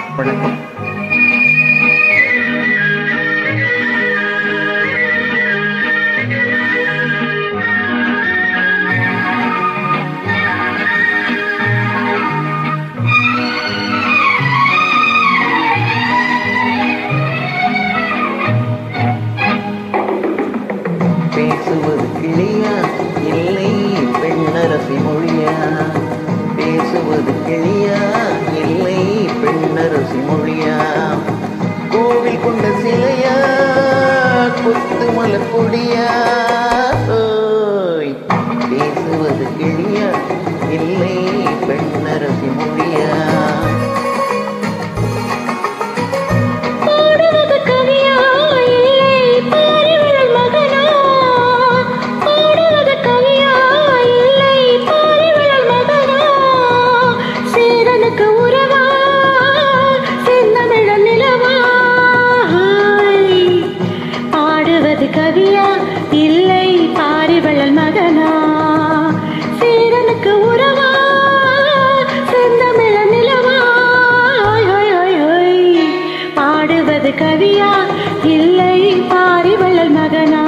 வணக்கம் பேசுவது கிளியா இல்லை பெண்ணரசி மொழியா பேசுவது கிளியா இல்லை பெண்ணரசி மொழியா கோவில் கொண்ட சிலையா கொத்து மலப்பொடியா ஓய் பேசுவது கிளியா இல்லை பெண்ணரசி மொழியா பாடுவது கவியா இல்லை பாரிவிழல் மகனா பாடுவது கவியா இல்லை பாரிவிழல் மகனா சேரனுக்கு உறவா செந்தமிழன் நிலவா பாடுவது கவியா இல்லை பாரிவிழல் மகனா சேரனுக்கு உறவா செந்தமிழன் நிலவா ஹோய் ஹோய் ஹோய் ஹோய் பாடுவது கவியா இல்லை பாரிவள்ளல் மகனா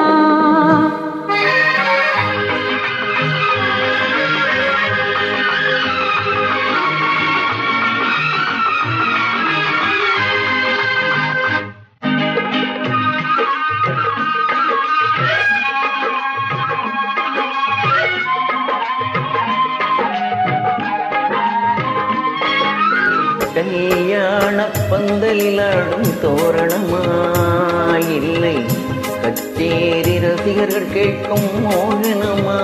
கல்யாண பந்தலிலாடும் தோரணமா இல்லை கச்சேரி ரசிகர்கள் கேட்கும் மோகனமா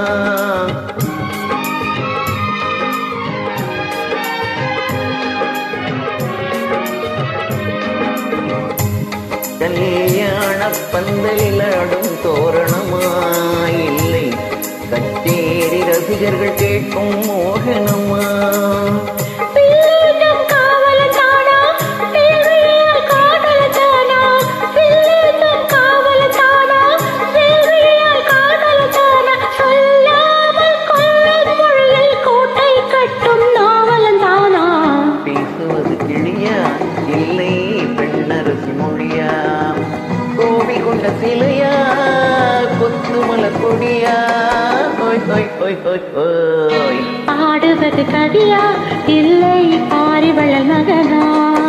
கல்யாண பந்தலிலாடும் தோரணமா இல்லை கச்சேரி ரசிகர்கள் கேட்கும் மோகனமா பிள்ளையிடம் காவலத்தானா வேள்வியால் காதலத்தானா பிள்ளையிடம் காவலத்தானா வேள்வியால் காதலத்தானா சொல்லாமல் கொள்ளும் மொழியில் கோட்டை கட்டும் நாவலந்தானா பேசுவது கிளியா இல்லை பெண்ணரசி மொழியா கோவில் கொண்ட சிலையா கொத்து கொடியா ஹோய் ஹோய் ஹோய் ஹோய் ஹோய் பாடுவது கவியா இல்லை பாரிவள்ளல் மகனா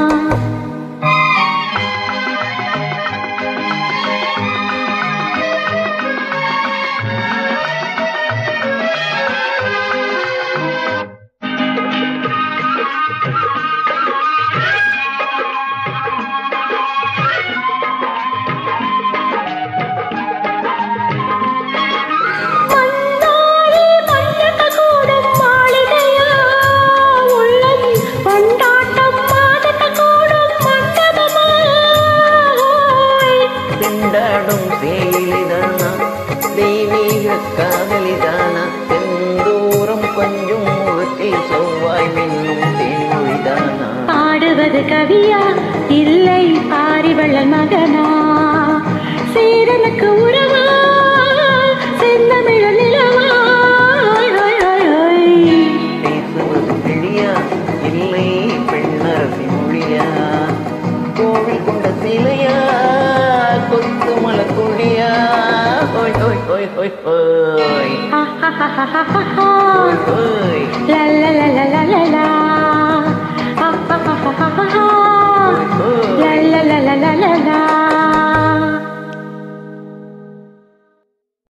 மந்தாரி மண்டக கூடும் மாளிகையா உள்ளம் கொண்டாட்டம் மாதக கூடும் மண்டபமா திண்டாடும் சேலிதானா தெய்வீக காதலிதானா செந்தூரம் கொஞ்சம் முகத்தில் செவ்வாய் மின்னும் தேன்மொழிதானா பாடுவது கவியா இல்லை பாரிவள்ளல் மகனா சேரனுக்கு உறவா செந்தமிழ நிலவா ஹோய் ஹோய் ஹோய் ஹோய் பேசுவது கிளியா இல்லை பெண்ணரசி மொழியா கோவில் கொண்ட சிலையா கொத்து மலக்குழியா ஹோய் ஹோய் ஹோய் ஹோய் ஹோய் ha ha ha ha ha ha ஹோய் ஹோய் la la la la la la la